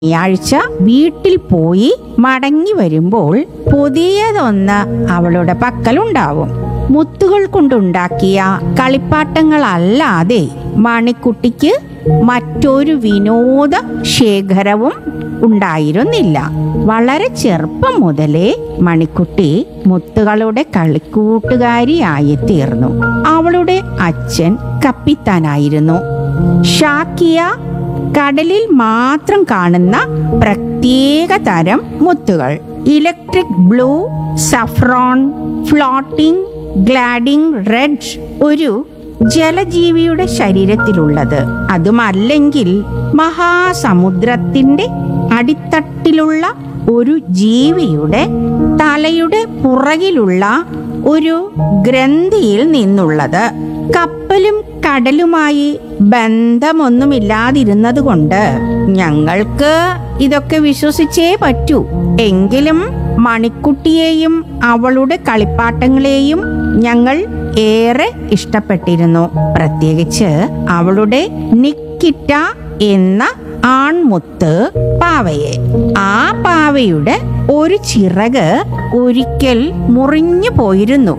ശനിയാഴ്ച വീട്ടിൽ പോയി മടങ്ങി വരുമ്പോൾ പുതിയതൊന്ന് അവളുടെ പക്കലുണ്ടാവും മുത്തുകൾ കൊണ്ടുണ്ടാക്കിയ കളിപ്പാട്ടങ്ങളല്ലാതെ മണിക്കുട്ടിക്ക് മറ്റൊരു വിനോദ ശേഖരവും ഉണ്ടായിരുന്നില്ല വളരെ ചെറുപ്പം മുതലേ മണിക്കുട്ടി മുത്തുകളുടെ കളിക്കൂട്ടുകാരിയായി തീർന്നു അവളുടെ അച്ഛൻ കപ്പിത്താനായിരുന്നു ഷാക്കിയ കടലിൽ മാത്രം കാണുന്ന പ്രത്യേക തരം മുത്തുകൾ electric blue saffron floating gliding red ഒരു ജലജീവിയുടെ ശരീരത്തിലുള്ളത് അതുമല്ലെങ്കിൽ മഹാസമുദ്രത്തിന്റെ അടിത്തട്ടിലുള്ള ഒരു ജീവിയുടെ തലയുടെ പുറകിലുള്ള ഒരു ഗ്രന്ഥിയിൽ നിന്നുള്ളത് കപ്പലും കടലുമായി ബന്ധമൊന്നുമില്ലാതിരുന്നത് കൊണ്ട് ഞങ്ങൾക്ക് ഇതൊക്കെ വിശ്വസിച്ചേ പറ്റൂ എങ്കിലും മണിക്കുട്ടിയെയും അവളുടെ കളിപ്പാട്ടങ്ങളെയും ഞങ്ങൾ ഏറെ ഇഷ്ടപ്പെട്ടിരുന്നു പ്രത്യേകിച്ച് അവളുടെ നിക്കിറ്റ എന്ന ആൺമുത്ത് പാവയെ ആ പാവയുടെ ഒരു ചിറക് ഒരിക്കൽ മുറിഞ്ഞു പോയിരുന്നു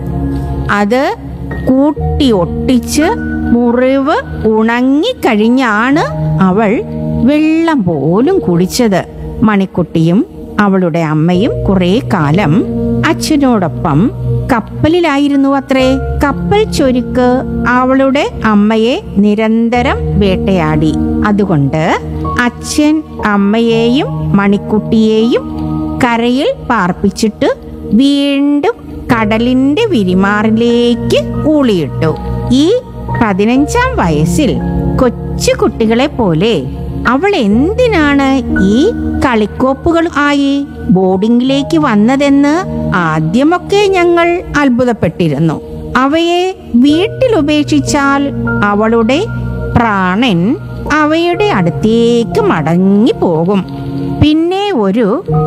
അത് കൂട്ടി ഒട്ടിച്ച് മുറിവ് ഉണങ്ങിക്കഴിഞ്ഞാണ് അവൾ വെള്ളം പോലും കുടിച്ചത് മണിക്കുട്ടിയും അവളുടെ അമ്മയും കുറെ കാലം അച്ഛനോടൊപ്പം കപ്പലിലായിരുന്നു അത്രേ കപ്പൽ ചൊരുക്ക് അവളുടെ അമ്മയെ നിരന്തരം വേട്ടയാടി അതുകൊണ്ട് അച്ഛൻ അമ്മയെയും മണിക്കുട്ടിയെയും കരയിൽ പാർപ്പിച്ചിട്ട് വീണ്ടും കടലിന്റെ വിരിമാറിലേക്ക് ഊളിയിട്ടു ഈ പതിനഞ്ചാം വയസ്സിൽ കൊച്ചു കുട്ടികളെ പോലെ അവൾ എന്തിനാണ് ഈ കളിക്കോപ്പുകൾ ആയി ബോർഡിങ്ങിലേക്ക് വന്നതെന്ന് ആദ്യമൊക്കെ ഞങ്ങൾ അത്ഭുതപ്പെട്ടിരുന്നു അവയെ വീട്ടിൽ ഉപേക്ഷിച്ചാൽ അവളുടെ പ്രാണൻ അവയുടെ അടുത്തേക്ക് മടങ്ങി പോകും പിന്നെ ഒരു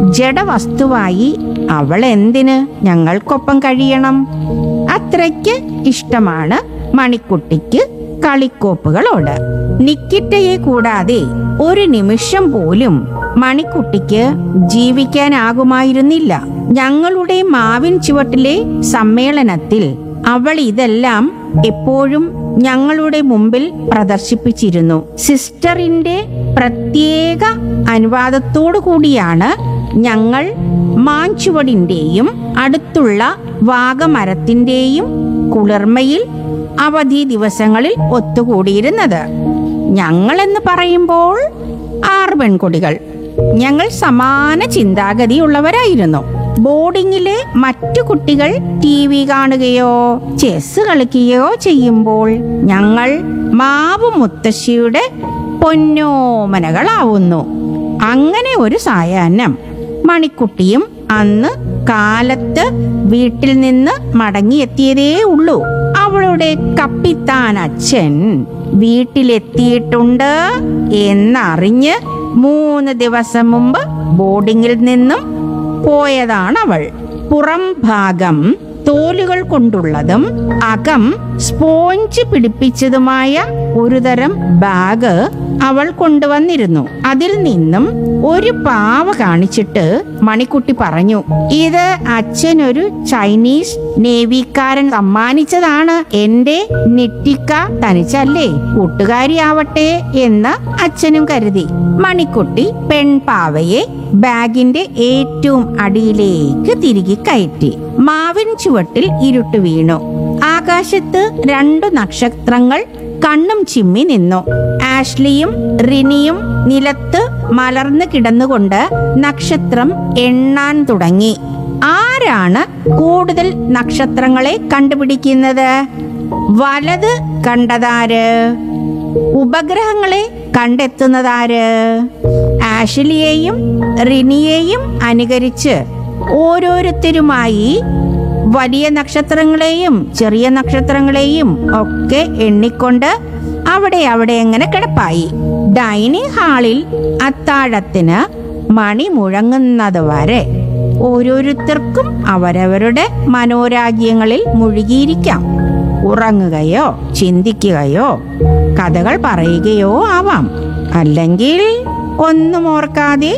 ജഡവസ്തുവായി അവൾ എന്തിന് ഞങ്ങൾക്കൊപ്പം കഴിയണം അത്രയ്ക്ക് ഇഷ്ടമാണ് മണിക്കുട്ടിക്ക് കളിക്കോപ്പുകളോട് നിക്കിറ്റയെ കൂടാതെ ഒരു നിമിഷം പോലും മണിക്കുട്ടിക്ക് ജീവിക്കാനാകുമായിരുന്നില്ല ഞങ്ങളുടെ മാവിൻ ചുവട്ടിലെ സമ്മേളനത്തിൽ അവൾ ഇതെല്ലാം എപ്പോഴും ഞങ്ങളുടെ മുമ്പിൽ പ്രദർശിപ്പിച്ചിരുന്നു സിസ്റ്ററിന്റെ പ്രത്യേക അനുവാദത്തോടു കൂടിയാണ് ഞങ്ങൾ മാഞ്ചുവടിന്റെയും അടുത്തുള്ള വാഗമരത്തിന്റെയും കുളിർമയിൽ അവധി ദിവസങ്ങളിൽ ഒത്തുകൂടിയിരുന്നത് ഞങ്ങളെന്ന് പറയുമ്പോൾ ആറ് പെൺകുട്ടികൾ ഞങ്ങൾ സമാന ചിന്താഗതിയുള്ളവരായിരുന്നു ബോർഡിങ്ങിലെ മറ്റു കുട്ടികൾ ടി വി കാണുകയോ ചെസ് കളിക്കുകയോ ചെയ്യുമ്പോൾ ഞങ്ങൾ മാവ് മുത്തശ്ശിയുടെ പൊന്നോമനകളാവുന്നു അങ്ങനെ ഒരു സായാഹ്നം മണിക്കുട്ടിയും അന്ന് കാലത്ത് വീട്ടിൽ നിന്ന് മടങ്ങിയെത്തിയതേ ഉള്ളൂ അവളുടെ കപ്പിത്താൻ അച്ഛൻ വീട്ടിലെത്തിയിട്ടുണ്ട് എന്നറിഞ്ഞ് മൂന്ന് ദിവസം മുമ്പ് ബോർഡിങ്ങിൽ നിന്നും പോയതാണവൾ പുറം ഭാഗം തോലുകൾ കൊണ്ടുള്ളതും അകം സ്പോഞ്ച് പിടിപ്പിച്ചതുമായ ഒരുതരം ബാഗ് അവൾ കൊണ്ടുവന്നിരുന്നു അതിൽ നിന്നും ഒരു പാവ കാണിച്ചിട്ട് മണിക്കുട്ടി പറഞ്ഞു ഇത് അച്ഛനൊരു ചൈനീസ് നേവിക്കാരൻ സമ്മാനിച്ചതാണ് എന്റെ നിറ്റിക്ക തനിച്ചല്ലേ കൂട്ടുകാരിയാവട്ടെ എന്ന് അച്ഛനും കരുതി മണിക്കുട്ടി പെൺപാവയെ ബാഗിന്റെ ഏറ്റവും അടിയിലേക്ക് തിരികെ കയറ്റി മാവിൻ ചുവട്ടിൽ ഇരുട്ട് വീണു ആകാശത്ത് രണ്ടു നക്ഷത്രങ്ങൾ കണ്ണും ചിമ്മി നിന്നു ആഷ്ലിയും റിനിയും നിലത്ത് മലർന്നു കിടന്നുകൊണ്ട് നക്ഷത്രം എണ്ണാൻ തുടങ്ങി ആരാണ് കൂടുതൽ നക്ഷത്രങ്ങളെ കണ്ടുപിടിക്കുന്നത് വലത് കണ്ടതാര് ഉപഗ്രഹങ്ങളെ കണ്ടെത്തുന്നതാര് ആഷിലിയെയും റിനിയെയും അനുകരിച്ച് ഓരോരുത്തരുമായി വലിയ നക്ഷത്രങ്ങളെയും ചെറിയ നക്ഷത്രങ്ങളെയും ഒക്കെ എണ്ണിക്കൊണ്ട് അവിടെ അവിടെ എങ്ങനെ കിടപ്പായി ഡൈനിങ് ഹാളിൽ അത്താഴത്തിന് മണി മുഴങ്ങുന്നത് വരെ ഓരോരുത്തർക്കും അവരവരുടെ മനോരാജ്യങ്ങളിൽ മുഴുകിയിരിക്കാം ഉറങ്ങുകയോ ചിന്തിക്കുകയോ കഥകൾ പറയുകയോ ആവാം അല്ലെങ്കിൽ ഒന്നും ഓർക്കാതെ